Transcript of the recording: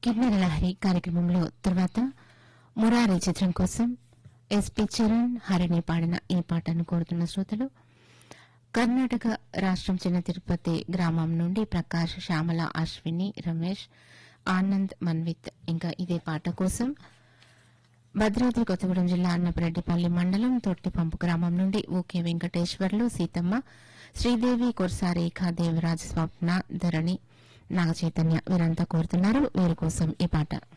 కిన్నెర లహరి కార్యక్రమంలో తర్వాత మురారి చిత్రం కోసం ఎస్పి చరణ్ హరిణి పాడిన ఈ పాటను కోరుతున్న శ్రోతలు కర్ణాటక రాష్ట్రం చిన్న తిరుపతి గ్రామం నుండి ప్రకాష్ శ్యామల అశ్విని రమేష్ ఆనంద్ మన్విత్ ఇంకా ఇదే పాట కోసం భద్రాద్రి కొత్తగూడెం జిల్లా అన్నపరెడ్డిపల్లి మండలం తొట్టిపంపు గ్రామం నుండి ఓకే వెంకటేశ్వర్లు సీతమ్మ శ్రీదేవి కొర్సారేఖ దేవరాజ్ స్వప్న ధరణి నాగచైతన్య వీరంతా కోరుతున్నారు వీరి కోసం ఈ పాట